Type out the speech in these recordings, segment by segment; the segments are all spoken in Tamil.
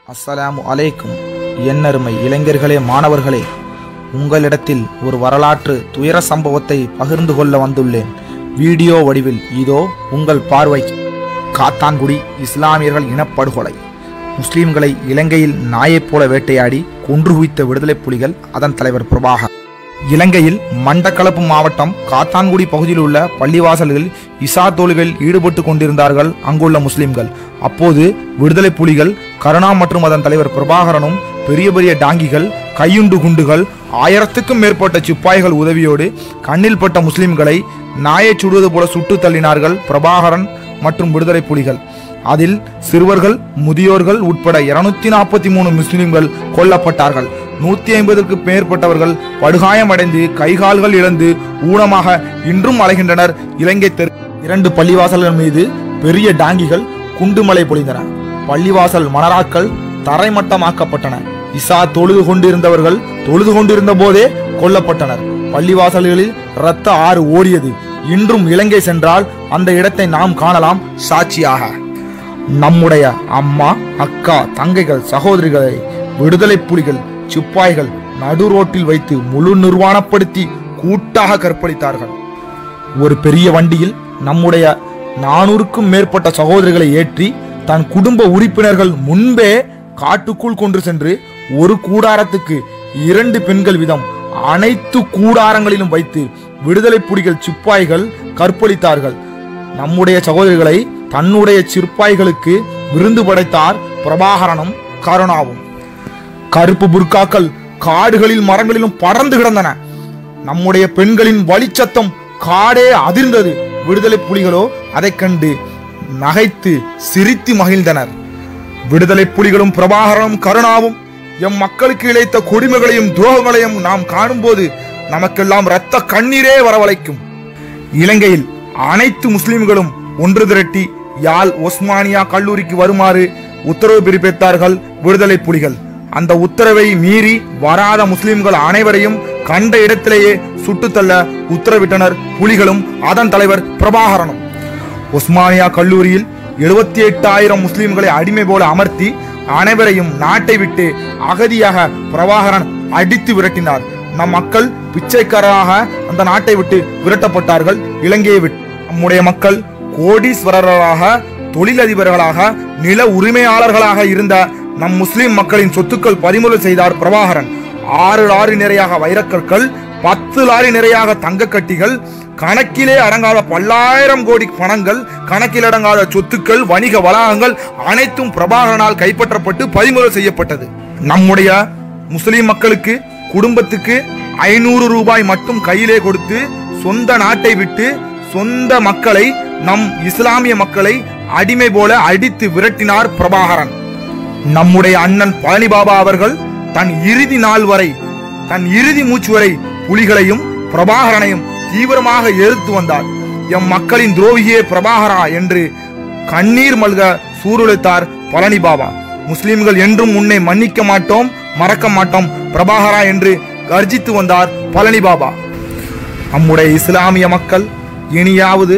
அஸ்ஸலாமு அலைக்கும் என்னருமை இளைஞர்களே மாணவர்களே உங்களிடத்தில் ஒரு வரலாற்று துயர சம்பவத்தை பகிர்ந்து கொள்ள வந்துள்ளேன் வீடியோ வடிவில் இதோ உங்கள் பார்வை காத்தான்குடி இஸ்லாமியர்கள் இனப்படுகொலை முஸ்லிம்களை இலங்கையில் நாயைப் போல வேட்டையாடி கொன்று குவித்த விடுதலை புலிகள் அதன் தலைவர் பிரபாகர் இலங்கையில் மண்டக்களப்பு மாவட்டம் காத்தான்குடி பகுதியில் உள்ள பள்ளிவாசல்களில் இசா தொழுகையில் ஈடுபட்டு கொண்டிருந்தார்கள் அங்குள்ள முஸ்லிம்கள் அப்போது விடுதலை புலிகள் கருணா மற்றும் அதன் தலைவர் பிரபாகரனும் பெரிய பெரிய டாங்கிகள் கையுண்டு குண்டுகள் ஆயிரத்துக்கும் மேற்பட்ட சிப்பாய்கள் உதவியோடு கண்ணில் பட்ட முஸ்லிம்களை நாயைச் சுடுவது போல சுட்டு தள்ளினார்கள் பிரபாகரன் மற்றும் விடுதலை புலிகள் அதில் சிறுவர்கள் முதியோர்கள் உட்பட இருநூத்தி நாற்பத்தி மூணு முஸ்லிம்கள் கொல்லப்பட்டார்கள் நூத்தி ஐம்பதுக்கு மேற்பட்டவர்கள் படுகாயமடைந்து கைகால்கள் இழந்து ஊனமாக இன்றும் அலைகின்றனர் இலங்கை தெரு இரண்டு பள்ளிவாசல்கள் மீது பெரிய டாங்கிகள் குண்டுமலை பொழிந்தன பள்ளிவாசல் மணராக்கள் தரைமட்டமாக்கப்பட்டன இசா தொழுது கொண்டிருந்தவர்கள் தொழுது கொண்டிருந்த போதே கொல்லப்பட்டனர் பள்ளிவாசல்களில் இரத்த ஆறு ஓடியது இன்றும் இலங்கை சென்றால் அந்த இடத்தை நாம் காணலாம் சாட்சியாக நம்முடைய அம்மா அக்கா தங்கைகள் சகோதரிகளை விடுதலை புலிகள் சிப்பாய்கள் நடு ரோட்டில் வைத்து முழு நிர்வாணப்படுத்தி கூட்டாக கற்பழித்தார்கள் ஒரு பெரிய வண்டியில் நம்முடைய நானூறுக்கும் மேற்பட்ட சகோதரிகளை ஏற்றி தன் குடும்ப உறுப்பினர்கள் முன்பே காட்டுக்குள் கொண்டு சென்று ஒரு கூடாரத்துக்கு இரண்டு பெண்கள் வீதம் அனைத்து கூடாரங்களிலும் வைத்து விடுதலை புலிகள் சிப்பாய்கள் கற்பழித்தார்கள் நம்முடைய சகோதரிகளை தன்னுடைய சிற்பாய்களுக்கு விருந்து படைத்தார் பிரபாகரனும் கருணாவும் கருப்பு புர்காக்கள் காடுகளில் மரங்களிலும் பறந்து கிடந்தன நம்முடைய பெண்களின் வலிச்சத்தம் காடே அதிர்ந்தது விடுதலை புலிகளோ அதைக் கண்டு நகைத்து சிரித்து மகிழ்ந்தனர் விடுதலை புலிகளும் பிரபாகரனும் கருணாவும் எம் மக்களுக்கு இழைத்த கொடுமைகளையும் துரோகங்களையும் நாம் காணும்போது நமக்கெல்லாம் இரத்த கண்ணீரே வரவழைக்கும் இலங்கையில் அனைத்து முஸ்லிம்களும் ஒன்று திரட்டி யாழ் ஒஸ்மானியா கல்லூரிக்கு வருமாறு உத்தரவு பிறப்பித்தார்கள் விடுதலை புலிகள் அந்த உத்தரவை மீறி வராத முஸ்லிம்கள் அனைவரையும் கண்ட இடத்திலேயே சுட்டுத்தள்ள உத்தரவிட்டனர் புலிகளும் அதன் தலைவர் பிரபாகரனும் ஒஸ்மானியா கல்லூரியில் எழுபத்தி எட்டாயிரம் முஸ்லிம்களை அடிமை போல அமர்த்தி அனைவரையும் நாட்டை விட்டு அகதியாக பிரபாகரன் அடித்து விரட்டினார் நம் மக்கள் பிச்சைக்காரராக அந்த நாட்டை விட்டு விரட்டப்பட்டார்கள் இலங்கையை விட்டு நம்முடைய மக்கள் கோடீஸ்வரர்களாக தொழிலதிபர்களாக நில உரிமையாளர்களாக இருந்த நம் முஸ்லிம் மக்களின் சொத்துக்கள் பறிமுதல் செய்தார் பிரபாகரன் ஆறு லாரி நிறையாக வைரக்கற்கள் பத்து லாரி நிறையாக தங்கக்கட்டிகள் கணக்கிலே அடங்காத பல்லாயிரம் கோடி பணங்கள் கணக்கில் அடங்காத சொத்துக்கள் வணிக வளாகங்கள் அனைத்தும் பிரபாகரனால் கைப்பற்றப்பட்டு பறிமுதல் செய்யப்பட்டது நம்முடைய முஸ்லிம் மக்களுக்கு குடும்பத்துக்கு ஐநூறு ரூபாய் மட்டும் கையிலே கொடுத்து சொந்த நாட்டை விட்டு சொந்த மக்களை நம் இஸ்லாமிய மக்களை அடிமை போல அடித்து விரட்டினார் பிரபாகரன் நம்முடைய அண்ணன் பழனி பாபா அவர்கள் தன் இறுதி நாள் வரை தன் இறுதி மூச்சு வரை புலிகளையும் பிரபாகரனையும் தீவிரமாக எதிர்த்து வந்தார் எம் மக்களின் துரோகியே பிரபாகரா என்று கண்ணீர் மல்க சூருழைத்தார் பழனி பாபா முஸ்லிம்கள் என்றும் உன்னை மன்னிக்க மாட்டோம் மறக்க மாட்டோம் பிரபாகரா என்று கர்ஜித்து வந்தார் பழனி பாபா நம்முடைய இஸ்லாமிய மக்கள் இனியாவது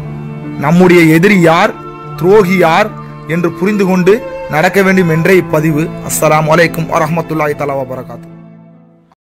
நம்முடைய எதிரி யார் துரோகி யார் என்று புரிந்து கொண்டு நடக்க வேண்டும் என்றே இப்பதிவு அஸ்ஸலாமு அலைக்கும் வரஹ்மத்துல்லாஹி தஆலா வபரகாத்து